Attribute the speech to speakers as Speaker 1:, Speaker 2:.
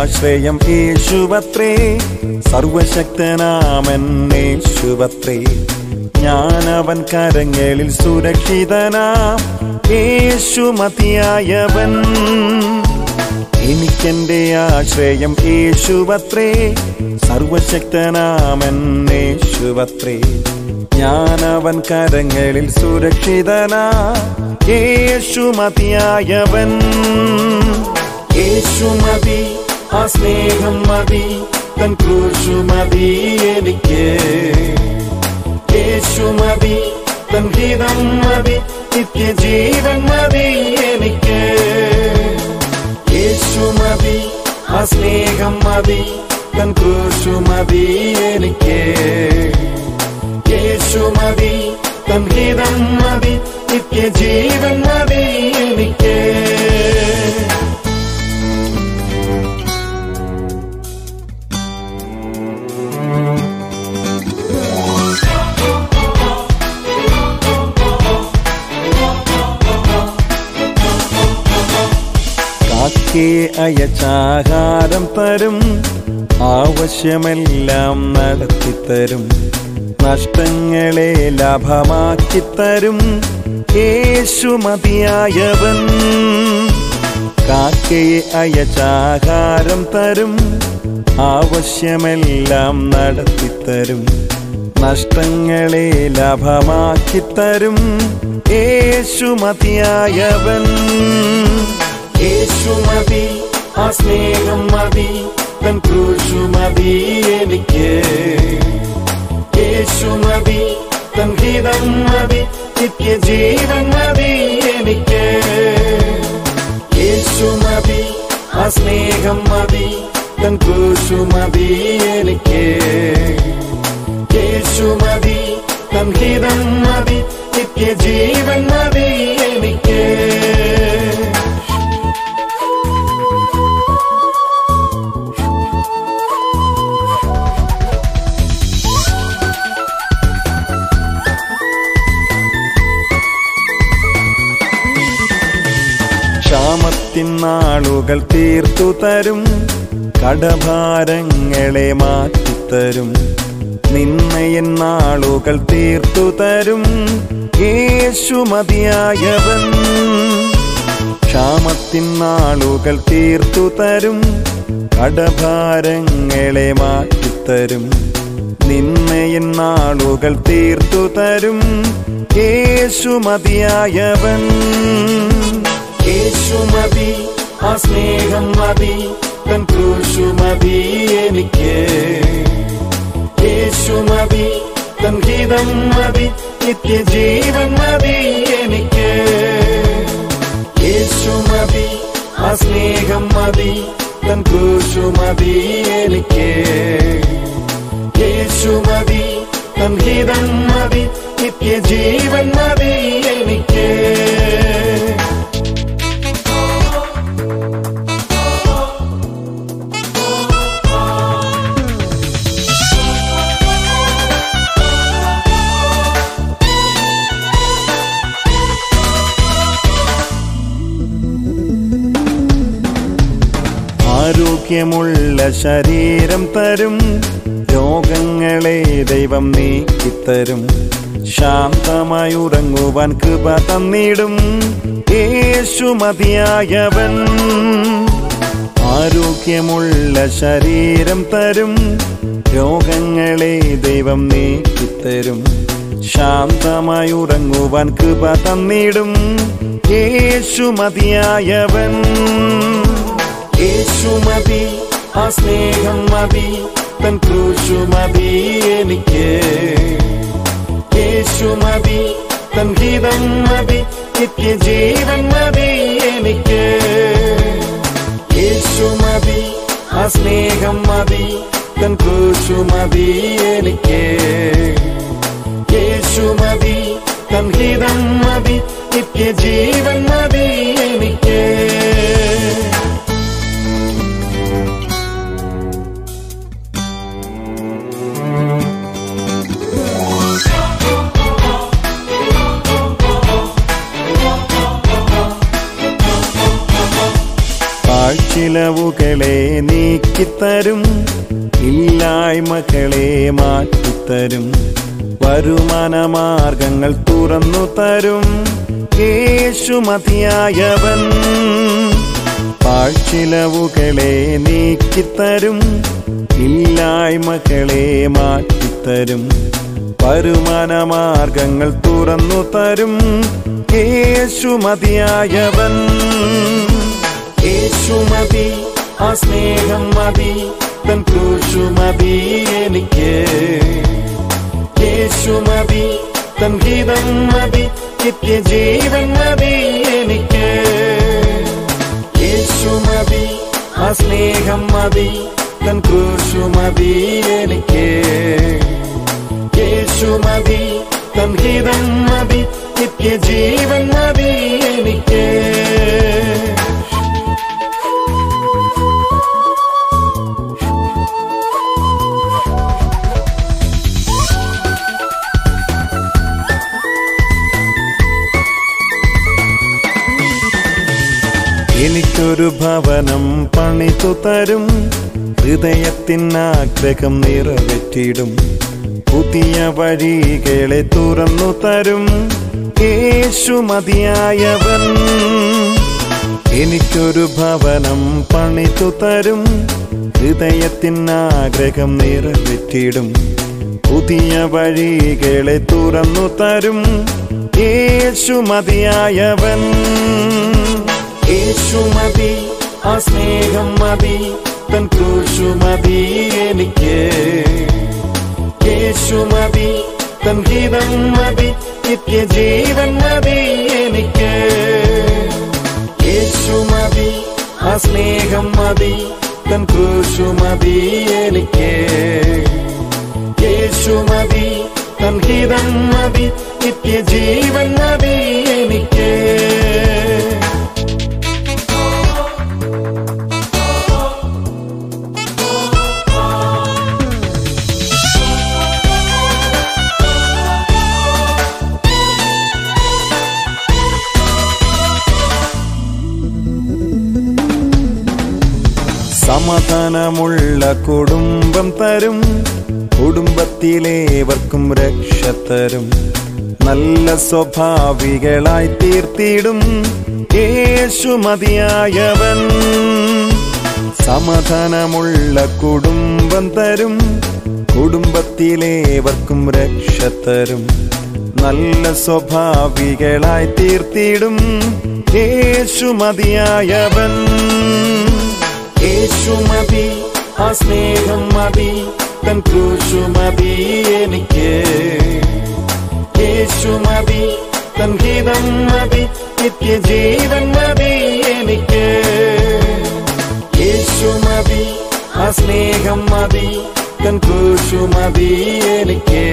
Speaker 1: ആശ്രയം യേശുവത്രേ സർവശക്തനാമെന്നേശുവത്രേ ഞാനവൻ കരങ്ങളിൽ സുരക്ഷിതനാം യേശു മതിയായവൻ എനിക്കെന്റെ ആശ്രയം യേശുവത്രേ സർവശക്തനാമെന്നേശുവത്രേ ഞാനവൻ കരങ്ങളിൽ സുരക്ഷിതനാ യേശു മതിയായവൻ യേശു മതി ആ സ്നേഹം മതി തൻ ക്രൂശു മതി എനിക്ക് യേശു മതി തൻ ഗീതം മതി നിത്യജീവൻ മതി എനിക്ക് യേശു മതി ആ സ്നേഹം മതി തൻ ക്രൂശു മതി എനിക്ക് യേശു മതി തൻ ഗീതം മതി നിത്യജീവൻ മതി എനിക്ക് കാക്കേ അയച്ചാഹാരം തരും ആവശ്യമെല്ലാം നടത്തിത്തരും നഷ്ടങ്ങളെ ലാഭമാക്കിത്തരും യേശു മതിയായവൻ കാക്കയെ അയച്ചാഹാരം തരും ആവശ്യമെല്ലാം നടത്തിത്തരും നഷ്ടങ്ങളെ ലാഭമാക്കിത്തരും യേശു മതിയായവൻ യേശു മതി ആ സ്നേഹം മതി തൻ ക്രൂശു മതി എനിക്ക് യേശു മതി തൻ ഗീതം മതി നിത്യജീവൻ മതി എനിക്ക് യേശു മതി ആ സ്നേഹം മതി തൻ ക്രൂശു മതി എനിക്ക് യേശു മതി തൻ ഗീതം മതി നിത്യജീവൻ മതി എനിക്ക് ക്ഷാമത്തിൻ നാളുകൾ തീർത്തു തരും കടഭാരങ്ങളെ മാറ്റിത്തരും നിന്നയൻ നാളുകൾ തീർത്തു തരും യേശു മതിയായവൻ ക്ഷാമത്തിൻ നാളുകൾ തീർത്തു തരും കടഭാരങ്ങളെ മാറ്റിത്തരും നിന്നയൻ നാളുകൾ തീർത്തു തരും യേശു മതിയായവൻ യേശു മതി ആ സ്നേഹം മതി തൻ ക്രൂശു മതി എനിക്ക് യേശു മതി തൻ ഗീതം മതി നിത്യജീവൻ മതി എനിക്ക് യേശു മതി ആ സ്നേഹം മതി തൻ ക്രൂശു മതി എനിക്ക് യേശു മതി തൻ ഗീതം മതി നിത്യജീവൻ മതി എനിക്ക് ആരോഗ്യമുള്ള ശരീരം തരും രോഗങ്ങളെ ദൈവം നീക്കിത്തരും ശാന്തമായി ഉറങ്ങുവാൻ കൃപ തന്നിടും യേശു മതിയായവൻ ആരോഗ്യമുള്ള ശരീരം തരും രോഗങ്ങളെ ദൈവം നീക്കിത്തരും ശാന്തമായി ഉറങ്ങുവാൻ കൃപ തന്നിടും യേശു മതിയായവൻ യേശു മതി ആ സ്നേഹം മതി തൻ ക്രൂശു മതി എനിക്ക് യേശു മതി തൻ ഗീതം മതി നിത്യജീവൻ മതി എനിക്ക് യേശു മതി ആ സ്നേഹം മതി തൻ ക്രൂശു മതി എനിക്ക് യേശു മതി തൻ ഗീതം മതി നിത്യജീവൻ മതി എനിക്ക് പാഴ്ചിലവുകളെ നീക്കിത്തരും ഇല്ലായ്മകളെ മാറ്റിത്തരും വരുമാന മാർഗങ്ങൾ തുറന്നു തരും യേശു മതിയായവൻ പാഴ്ചിലവുകളെ നീക്കിത്തരും ഇല്ലായ്മകളെ മാറ്റിത്തരും വരുമാന മാർഗങ്ങൾ തുറന്നു തരും യേശു മതിയായവൻ യേശു മതി ആ സ്നേഹം മതി തൻ ക്രൂശു മതി എനിക്ക് യേശു മതി തൻ ഗീതം മതി നിത്യജീവൻ മതി എനിക്ക് യേശു മതി ആ സ്നേഹം മതി തൻ ക്രൂശു മതി എനിക്ക് യേശു മതി തൻ ഗീതം മതി നിത്യജീവൻ മതി എനിക്ക് എനിക്കൊരു ഭവനം പണിതു തരും ഹൃദയത്തിനാഗ്രഹം നിറവേറ്റിടും പുതിയ വഴികളെ തുറന്നു തരും യേശു മതിയായവൻ എനിക്കൊരു ഭവനം പണിതു തരും ഹൃദയത്തിനാഗ്രഹം നിറവേറ്റിടും പുതിയ വഴികളെ തുറന്നു തരും യേശു മതിയായവൻ യേശു മതി ആ സ്നേഹം മതി തൻ ക്രൂശു മതി എനിക്ക് യേശു മതി തൻ ഗീതം മതി നിത്യജീവൻ മതി എനിക്ക് യേശു മതി ആ സ്നേഹം മതി തൻ ക്രൂശു മതി എനിക്ക് യേശു മതി തൻ ഗീതം മതി നിത്യജീവൻ മതി എനിക്ക് സമാധാനമുള്ള കുടുംബം തരും കുടുംബത്തിലേവർക്കും രക്ഷ തരും നല്ല സ്വഭാവികളായി തീർത്തിടും യേശു മതിയായവൻ സമാധാനമുള്ള കുടുംബം തരും കുടുംബത്തിലേവർക്കും രക്ഷ തരും നല്ല സ്വഭാവികളായി തീർത്തിടും യേശു മതിയായവൻ യേശു മതി ആ സ്നേഹം മതി തൻ ക്രൂശു മതി എനിക്ക് യേശു മതി തൻ ഗീതം മതി നിത്യജീവൻ മതി എനിക്ക് യേശു മതി ആ സ്നേഹം മതി തൻ ക്രൂശു മതി എനിക്ക്